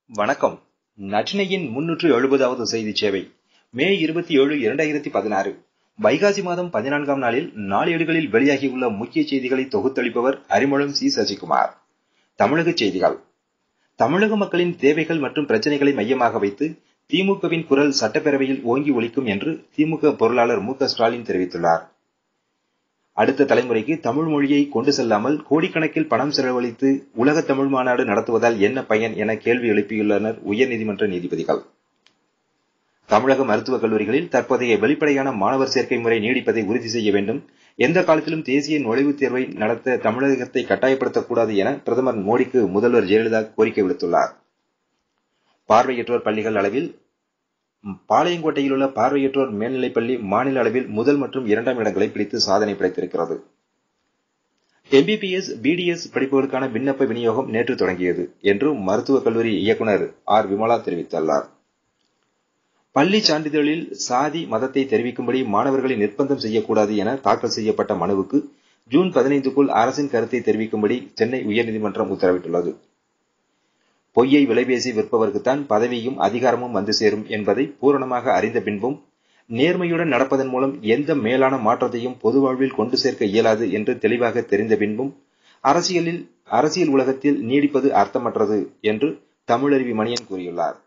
வணக்கம் நற்றினையின் முன்னூற்று எழுபதாவது செய்தி சேவை மே இருபத்தி ஏழு இரண்டாயிரத்தி பதினாறு வைகாசி மாதம் பதினான்காம் நாளில் நாளேடுகளில் வெளியாகியுள்ள முக்கிய செய்திகளை தொகுத்தளிப்பவர் அறிமுகம் சி சசிகுமார் தமிழக செய்திகள் தமிழக மக்களின் தேவைகள் மற்றும் பிரச்சனைகளை மையமாக வைத்து திமுகவின் குரல் சட்டப்பேரவையில் ஓங்கி ஒலிக்கும் என்று திமுக பொருளாளர் மு ஸ்டாலின் தெரிவித்துள்ளார் அடுத்த தலைமுறைக்கு தமிழ் மொழியை கொண்டு செல்லாமல் கோடிக்கணக்கில் பணம் செலவழித்து உலக தமிழ் மாநாடு நடத்துவதால் என்ன பயன் என கேள்வி எழுப்பியுள்ளனர் உயர்நீதிமன்ற நீதிபதிகள் தமிழக மருத்துவக் கல்லூரிகளில் தற்போதைய வெளிப்படையான மாணவர் சேர்க்கை முறை நீடிப்பதை உறுதி செய்ய வேண்டும் எந்த காலத்திலும் தேசிய நுழைவுத் தேர்வை நடத்த தமிழகத்தை கட்டாயப்படுத்தக்கூடாது என பிரதமர் மோடிக்கு முதல்வர் ஜெயலலிதா கோரிக்கை விடுத்துள்ளார் பார்வையற்றோர் பள்ளிகள் அளவில் பாளையங்கோட்டையில் உள்ள பார்வையற்றோர் மேல்நிலைப்பள்ளி மாநில அளவில் முதல் மற்றும் இரண்டாம் இடங்களை பிடித்து சாதனை படைத்திருக்கிறது எம்பிபிஎஸ் பிடிஎஸ் படிப்புகளுக்கான விண்ணப்ப விநியோகம் நேற்று தொடங்கியது என்று மருத்துவக் கல்லூரி இயக்குநர் ஆர் விமலா தெரிவித்துள்ளார் பள்ளி சான்றிதழில் சாதி மதத்தை தெரிவிக்கும்படி மாணவர்களை நிர்பந்தம் செய்யக்கூடாது என தாக்கல் செய்யப்பட்ட மனுவுக்கு ஜூன் பதினைந்துக்குள் அரசின் கருத்தை தெரிவிக்கும்படி சென்னை உயர்நீதிமன்றம் உத்தரவிட்டுள்ளது பொய்யை விலைபேசி விற்பவர்க்குத்தான் பதவியும் அதிகாரமும் வந்து சேரும் என்பதை பூரணமாக அறிந்த பின்பும் நேர்மையுடன் நடப்பதன் மூலம் எந்த மேலான மாற்றத்தையும் பொது வாழ்வில் கொண்டு சேர்க்க இயலாது என்று தெளிவாக தெரிந்த பின்பும் அரசியலில் அரசியல் உலகத்தில் நீடிப்பது அர்த்தமற்றது என்று தமிழருவி மணியன் கூறியுள்ளார்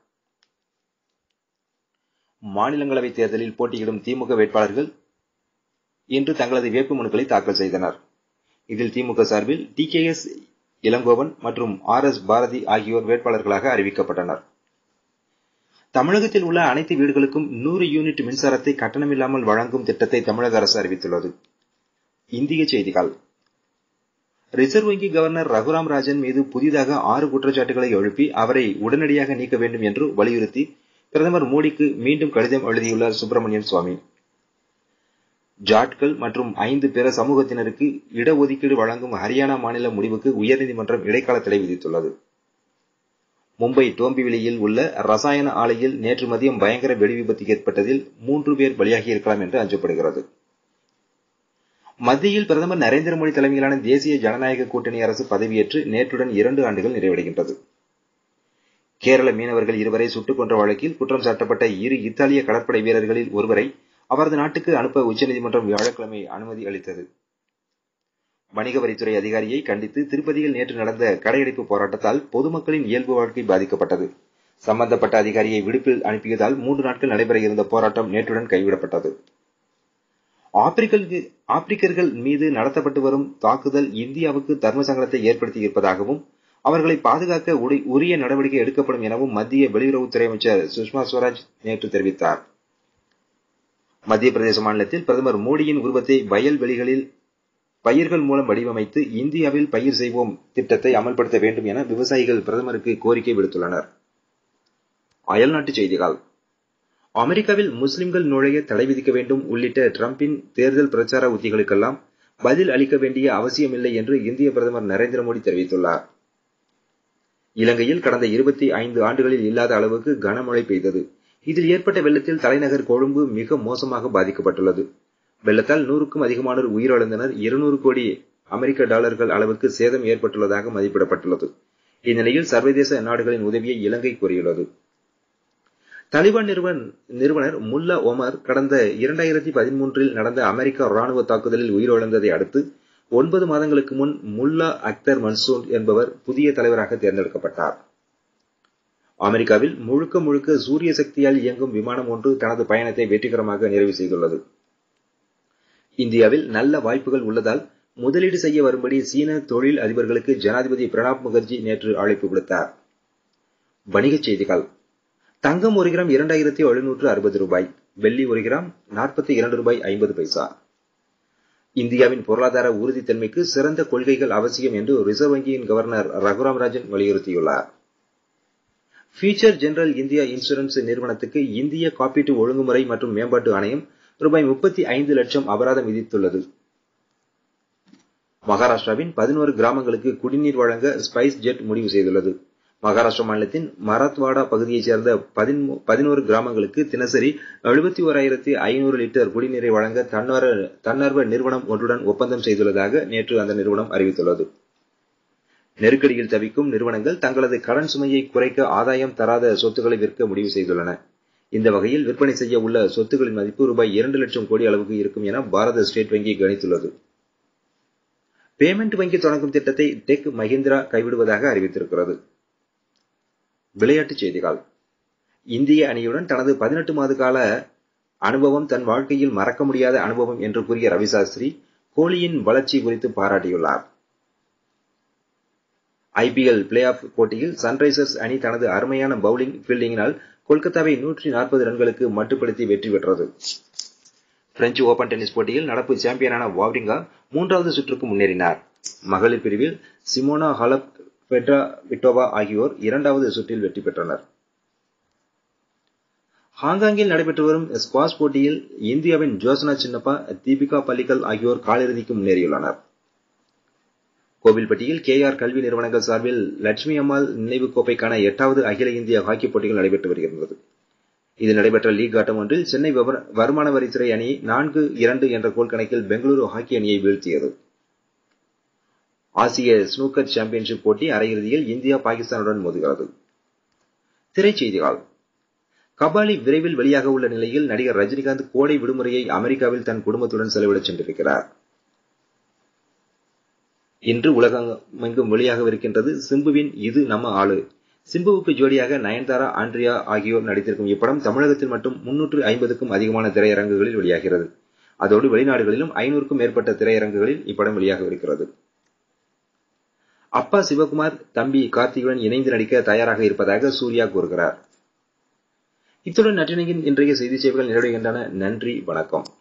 மாநிலங்களவை தேர்தலில் போட்டியிடும் திமுக வேட்பாளர்கள் இன்று தங்களது வேட்புமனுக்களை தாக்கல் செய்தனர் இதில் திமுக சார்பில் டி கே எஸ் இளங்கோவன் மற்றும் ஆர் எஸ் பாரதி ஆகியோர் வேட்பாளர்களாக அறிவிக்கப்பட்டனர் தமிழகத்தில் உள்ள அனைத்து வீடுகளுக்கும் நூறு யூனிட் மின்சாரத்தை கட்டணமில்லாமல் வழங்கும் திட்டத்தை தமிழக அரசு அறிவித்துள்ளது இந்திய செய்திகள் ரிசர்வ் வங்கி கவர்னர் ரகுராம் ராஜன் மீது புதிதாக ஆறு குற்றச்சாட்டுகளை எழுப்பி அவரை உடனடியாக நீக்க வேண்டும் என்று வலியுறுத்தி பிரதமர் மோடிக்கு மீண்டும் கடிதம் எழுதியுள்ளார் சுப்பிரமணியன் சுவாமி ஜாட்கள் மற்றும் ஐந்து பிற சமூகத்தினருக்கு இடஒதுக்கீடு வழங்கும் ஹரியானா மாநில முடிவுக்கு உயர்நீதிமன்றம் இடைக்கால தடை விதித்துள்ளது மும்பை டோம்பிவிலியில் உள்ள ரசாயன ஆலையில் நேற்று மதியம் பயங்கர வெடி விபத்து ஏற்பட்டதில் மூன்று பேர் பலியாகி இருக்கலாம் என்று அஞ்சப்படுகிறது மத்தியில் பிரதமர் நரேந்திர மோடி தலைமையிலான தேசிய ஜனநாயக கூட்டணி அரசு பதவியேற்று நேற்றுடன் இரண்டு ஆண்டுகள் நிறைவடைகின்றது கேரள மீனவர்கள் இருவரை சுட்டுக் கொன்ற வழக்கில் குற்றம் சாட்டப்பட்ட இரு இத்தாலிய கடற்படை வீரர்களில் ஒருவரை அவரது நாட்டுக்கு அனுப்ப உச்சநீதிமன்றம் வியாழக்கிழமை அனுமதி அளித்தது வணிக வரித்துறை அதிகாரியை கண்டித்து திருப்பதியில் நேற்று நடந்த கடையடைப்பு போராட்டத்தால் பொதுமக்களின் இயல்பு வாழ்க்கை பாதிக்கப்பட்டது சம்பந்தப்பட்ட அதிகாரியை விடுப்பில் அனுப்பியதால் மூன்று நாட்கள் நடைபெற இருந்த போராட்டம் நேற்றுடன் கைவிடப்பட்டது ஆப்பிரிக்கர்கள் மீது நடத்தப்பட்டு வரும் தாக்குதல் இந்தியாவுக்கு தர்ம சங்கடத்தை ஏற்படுத்தி இருப்பதாகவும் அவர்களை பாதுகாக்க உரிய நடவடிக்கை எடுக்கப்படும் எனவும் மத்திய வெளியுறவுத்துறை அமைச்சர் சுஷ்மா ஸ்வராஜ் நேற்று தெரிவித்தார் மத்திய பிரதேச மாநிலத்தில் பிரதமர் மோடியின் உருவத்தை வயல்வெளிகளில் பயிர்கள் மூலம் வடிவமைத்து இந்தியாவில் பயிர் செய்வோம் திட்டத்தை அமல்படுத்த வேண்டும் என விவசாயிகள் பிரதமருக்கு கோரிக்கை விடுத்துள்ளனர் அயல்நாட்டு செய்திகள் அமெரிக்காவில் முஸ்லிம்கள் நுழைய தடை விதிக்க வேண்டும் உள்ளிட்ட டிரம்பின் தேர்தல் பிரச்சார உத்திகளுக்கெல்லாம் பதில் அளிக்க வேண்டிய அவசியமில்லை என்று இந்திய பிரதமர் நரேந்திர மோடி தெரிவித்துள்ளார் இலங்கையில் கடந்த இருபத்தி ஐந்து ஆண்டுகளில் இல்லாத அளவுக்கு கனமழை பெய்தது இதில் ஏற்பட்ட வெள்ளத்தில் தலைநகர் கொழும்பு மிக மோசமாக பாதிக்கப்பட்டுள்ளது வெள்ளத்தால் நூறுக்கும் அதிகமானோர் உயிரிழந்தனர் இருநூறு கோடி அமெரிக்க டாலர்கள் அளவுக்கு சேதம் ஏற்பட்டுள்ளதாக மதிப்பிடப்பட்டுள்ளது இந்நிலையில் சர்வதேச நாடுகளின் உதவியை இலங்கை கோரியுள்ளது தாலிபான் நிறுவனர் முல்லா ஒமர் கடந்த இரண்டாயிரத்தி பதிமூன்றில் நடந்த அமெரிக்க ராணுவ தாக்குதலில் உயிரிழந்ததை அடுத்து ஒன்பது மாதங்களுக்கு முன் முல்லா அக்தர் மன்சூர் என்பவர் புதிய தலைவராக தேர்ந்தெடுக்கப்பட்டார் அமெரிக்காவில் முழுக்க முழுக்க சூரிய சக்தியால் இயங்கும் விமானம் ஒன்று தனது பயணத்தை வெற்றிகரமாக நிறைவு செய்துள்ளது இந்தியாவில் நல்ல வாய்ப்புகள் உள்ளதால் முதலீடு செய்ய வரும்படி சீன தொழில் அதிபர்களுக்கு ஜனாதிபதி பிரணாப் முகர்ஜி நேற்று அழைப்பு விடுத்தார் வணிகச் செய்திகள் தங்கம் ஒரு கிராம் இரண்டாயிரத்தி எழுநூற்று அறுபது ரூபாய் வெள்ளி ஒரு கிராம் நாற்பத்தி இரண்டு ரூபாய் ஐம்பது பைசா இந்தியாவின் பொருளாதார உறுதித்தன்மைக்கு சிறந்த கொள்கைகள் அவசியம் என்று ரிசர்வ் வங்கியின் கவர்னர் ரகுராம் ராஜன் வலியுறுத்தியுள்ளார் ஃபியூச்சர் ஜெனரல் இந்தியா இன்சூரன்ஸ் நிறுவனத்துக்கு இந்திய காப்பீட்டு ஒழுங்குமுறை மற்றும் மேம்பாட்டு ஆணையம் ரூபாய் முப்பத்தி ஐந்து லட்சம் அபராதம் விதித்துள்ளது மகாராஷ்டிராவின் பதினோரு கிராமங்களுக்கு குடிநீர் வழங்க ஸ்பைஸ் ஜெட் முடிவு செய்துள்ளது மகாராஷ்டிரா மாநிலத்தின் மராத்வாடா பகுதியைச் சேர்ந்த பதினோரு கிராமங்களுக்கு தினசரி எழுபத்தி ஓராயிரத்தி ஐநூறு லிட்டர் குடிநீரை வழங்க தன்னார்வ நிறுவனம் ஒன்றுடன் ஒப்பந்தம் செய்துள்ளதாக நேற்று அந்த நிறுவனம் அறிவித்துள்ளது நெருக்கடியில் தவிக்கும் நிறுவனங்கள் தங்களது கடன் சுமையை குறைக்க ஆதாயம் தராத சொத்துக்களை விற்க முடிவு செய்துள்ளன இந்த வகையில் விற்பனை செய்ய உள்ள சொத்துக்களின் மதிப்பு ரூபாய் இரண்டு லட்சம் கோடி அளவுக்கு இருக்கும் என பாரத ஸ்டேட் வங்கி கணித்துள்ளது பேமெண்ட் வங்கி தொடங்கும் திட்டத்தை டெக் மஹிந்திரா கைவிடுவதாக அறிவித்திருக்கிறது விளையாட்டுச் செய்திகள் இந்திய அணியுடன் தனது பதினெட்டு மாத கால அனுபவம் தன் வாழ்க்கையில் மறக்க முடியாத அனுபவம் என்று கூறிய ரவிசாஸ்திரி கோலியின் வளர்ச்சி குறித்து பாராட்டியுள்ளார் ஐபிஎல் பிளே ஆஃப் போட்டியில் சன்ரைசர்ஸ் அணி தனது அருமையான பவுலிங் ஃபீல்டிங்கினால் கொல்கத்தாவை நூற்றி நாற்பது ரன்களுக்கு மட்டுப்படுத்தி வெற்றி பெற்றது பிரெஞ்சு ஓபன் டென்னிஸ் போட்டியில் நடப்பு சாம்பியனான வாவ்ரிங்கா மூன்றாவது சுற்றுக்கு முன்னேறினார் மகளிர் பிரிவில் சிமோனா ஹலப் பெட்ரா விட்டோவா ஆகியோர் இரண்டாவது சுற்றில் வெற்றி பெற்றனர் ஹாங்காங்கில் நடைபெற்று வரும் ஸ்குவாஷ் போட்டியில் இந்தியாவின் ஜோசனா சின்னப்பா தீபிகா பள்ளிக்கல் ஆகியோர் காலிறுதிக்கு முன்னேறியுள்ளனர் கோவில்பட்டியில் கே ஆர் கல்வி நிறுவனங்கள் சார்பில் லட்சுமி அம்மாள் நினைவு கோப்பைக்கான எட்டாவது அகில இந்திய ஹாக்கி போட்டிகள் நடைபெற்று வருகிறது இது நடைபெற்ற லீக் ஆட்டம் ஒன்றில் சென்னை வருமான வரித்துறை அணி நான்கு இரண்டு என்ற கோல் கணக்கில் பெங்களூரு ஹாக்கி அணியை வீழ்த்தியது ஆசிய ஸ்னூக்கர் சாம்பியன்ஷிப் போட்டி அரையிறுதியில் இந்தியா பாகிஸ்தானுடன் மோதுகிறது திரைச்செய்திகள் கபாலி விரைவில் வெளியாக உள்ள நிலையில் நடிகர் ரஜினிகாந்த் கோடை விடுமுறையை அமெரிக்காவில் தன் குடும்பத்துடன் செலவிடச் சென்றிருக்கிறார் இன்று உலகமெங்கும் வெளியாகவிருக்கின்றது சிம்புவின் இது நம்ம ஆளு சிம்புவுக்கு ஜோடியாக நயன்தாரா ஆண்ட்ரியா ஆகியோர் நடித்திருக்கும் இப்படம் தமிழகத்தில் மட்டும் முன்னூற்று ஐம்பதுக்கும் அதிகமான திரையரங்குகளில் வெளியாகிறது அதோடு வெளிநாடுகளிலும் ஐநூறுக்கும் மேற்பட்ட திரையரங்குகளில் இப்படம் வெளியாகவிருக்கிறது அப்பா சிவகுமார் தம்பி கார்த்திகுடன் இணைந்து நடிக்க தயாராக இருப்பதாக சூர்யா கூறுகிறார் இத்துடன் நற்றினையின் இன்றைய செய்தி சேவைகள் நிறைவடைகின்றன நன்றி வணக்கம்